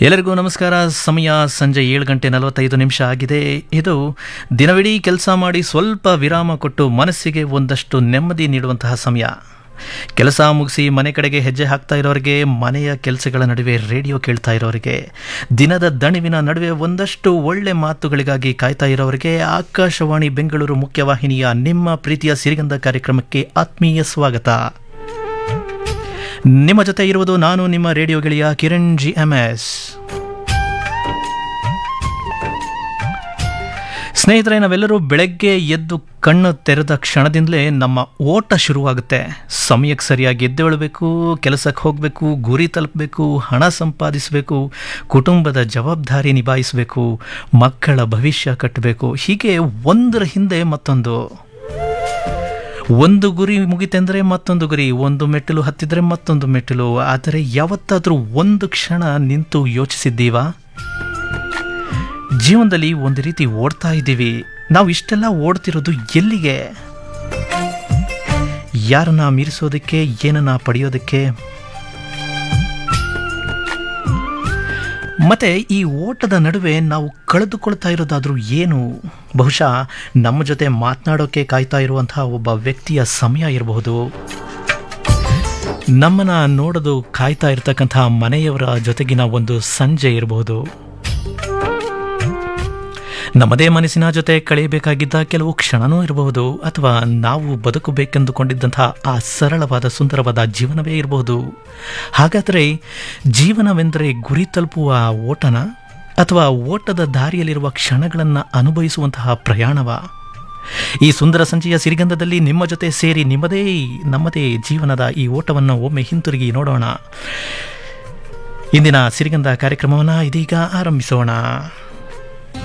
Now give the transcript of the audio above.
ಎಲ್ಲರಿಗೂ ನಮಸ್ಕಾರ ಸಮಯ ಸಂಜೆ ಏಳು ಗಂಟೆ ನಲವತ್ತೈದು ನಿಮಿಷ ಆಗಿದೆ ಇದು ದಿನವಿಡೀ ಕೆಲಸ ಮಾಡಿ ಸ್ವಲ್ಪ ವಿರಾಮ ಕೊಟ್ಟು ಮನಸ್ಸಿಗೆ ಒಂದಷ್ಟು ನೆಮ್ಮದಿ ನೀಡುವಂತಹ ಸಮಯ ಕೆಲಸ ಮುಗಿಸಿ ಮನೆ ಕಡೆಗೆ ಹೆಜ್ಜೆ ಹಾಕ್ತಾ ಇರೋರಿಗೆ ಮನೆಯ ಕೆಲಸಗಳ ನಡುವೆ ರೇಡಿಯೋ ಕೇಳ್ತಾ ಇರೋರಿಗೆ ದಿನದ ದಣಿವಿನ ನಡುವೆ ಒಂದಷ್ಟು ಒಳ್ಳೆ ಮಾತುಗಳಿಗಾಗಿ ಕಾಯ್ತಾ ಇರೋರಿಗೆ ಆಕಾಶವಾಣಿ ಬೆಂಗಳೂರು ಮುಖ್ಯವಾಹಿನಿಯ ನಿಮ್ಮ ಪ್ರೀತಿಯ ಸಿರಿಗಂಧ ಕಾರ್ಯಕ್ರಮಕ್ಕೆ ಆತ್ಮೀಯ ಸ್ವಾಗತ ನಿಮ್ಮ ಜೊತೆ ಇರುವುದು ನಾನು ನಿಮ್ಮ ರೇಡಿಯೋ ಗೆಳೆಯ ಕಿರಣ್ ಜಿ ಎಂ ಎಸ್ ಸ್ನೇಹಿತರೆ ನಾವೆಲ್ಲರೂ ಬೆಳಗ್ಗೆ ಎದ್ದು ಕಣ್ಣು ತೆರೆದ ಕ್ಷಣದಿಂದಲೇ ನಮ್ಮ ಓಟ ಶುರುವಾಗುತ್ತೆ ಸಮಯಕ್ಕೆ ಸರಿಯಾಗಿ ಎದ್ದೇಳಬೇಕು ಕೆಲಸಕ್ಕೆ ಹೋಗಬೇಕು ಗುರಿ ತಲುಪಬೇಕು ಹಣ ಸಂಪಾದಿಸಬೇಕು ಕುಟುಂಬದ ಜವಾಬ್ದಾರಿ ನಿಭಾಯಿಸಬೇಕು ಮಕ್ಕಳ ಭವಿಷ್ಯ ಕಟ್ಟಬೇಕು ಹೀಗೆ ಒಂದರ ಹಿಂದೆ ಮತ್ತೊಂದು ಒಂದು ಗುರಿ ಮುಗಿತೆಂದರೆ ಮತ್ತೊಂದು ಗುರಿ ಒಂದು ಮೆಟ್ಟಿಲು ಹತ್ತಿದ್ರೆ ಮತ್ತೊಂದು ಮೆಟ್ಟಿಲು ಆದರೆ ಯಾವತ್ತಾದರೂ ಒಂದು ಕ್ಷಣ ನಿಂತು ಯೋಚಿಸಿದ್ದೀವಾ ಜೀವನದಲ್ಲಿ ಒಂದು ರೀತಿ ಓಡ್ತಾ ಇದ್ದೀವಿ ನಾವು ಇಷ್ಟೆಲ್ಲ ಓಡ್ತಿರೋದು ಎಲ್ಲಿಗೆ ಯಾರನ್ನ ಮೀರಿಸೋದಕ್ಕೆ ಏನನ್ನ ಪಡೆಯೋದಕ್ಕೆ ಮತ್ತೆ ಈ ಓಟದ ನಡುವೆ ನಾವು ಕಳೆದುಕೊಳ್ತಾ ಇರೋದಾದ್ರೂ ಏನು ಬಹುಶಃ ನಮ್ಮ ಜೊತೆ ಮಾತನಾಡೋಕೆ ಕಾಯ್ತಾ ಇರುವಂತಹ ಒಬ್ಬ ವ್ಯಕ್ತಿಯ ಸಮಯ ಇರಬಹುದು ನಮ್ಮನ್ನ ನೋಡೋದು ಕಾಯ್ತಾ ಇರತಕ್ಕಂತಹ ಮನೆಯವರ ಜೊತೆಗಿನ ಒಂದು ಸಂಜೆ ಇರಬಹುದು ನಮ್ಮದೇ ಮನಸ್ಸಿನ ಜೊತೆ ಕಳೆಯಬೇಕಾಗಿದ್ದ ಕೆಲವು ಕ್ಷಣನೂ ಇರಬಹುದು ಅಥವಾ ನಾವು ಬದುಕಬೇಕೆಂದುಕೊಂಡಿದ್ದಂತಹ ಆ ಸರಳವಾದ ಸುಂದರವಾದ ಜೀವನವೇ ಇರಬಹುದು ಹಾಗಾದರೆ ಜೀವನವೆಂದರೆ ಗುರಿ ತಲುಪುವ ಓಟನ ಅಥವಾ ಓಟದ ದಾರಿಯಲ್ಲಿರುವ ಕ್ಷಣಗಳನ್ನು ಅನುಭವಿಸುವಂತಹ ಪ್ರಯಾಣವ ಈ ಸುಂದರ ಸಂಜೆಯ ಸಿರಿಗಂಧದಲ್ಲಿ ನಿಮ್ಮ ಜೊತೆ ಸೇರಿ ನಿಮ್ಮದೇ ನಮ್ಮದೇ ಜೀವನದ ಈ ಓಟವನ್ನು ಒಮ್ಮೆ ಹಿಂತಿರುಗಿ ನೋಡೋಣ ಇಂದಿನ ಸಿರಿಗಂಧ ಕಾರ್ಯಕ್ರಮವನ್ನು ಇದೀಗ ಆರಂಭಿಸೋಣ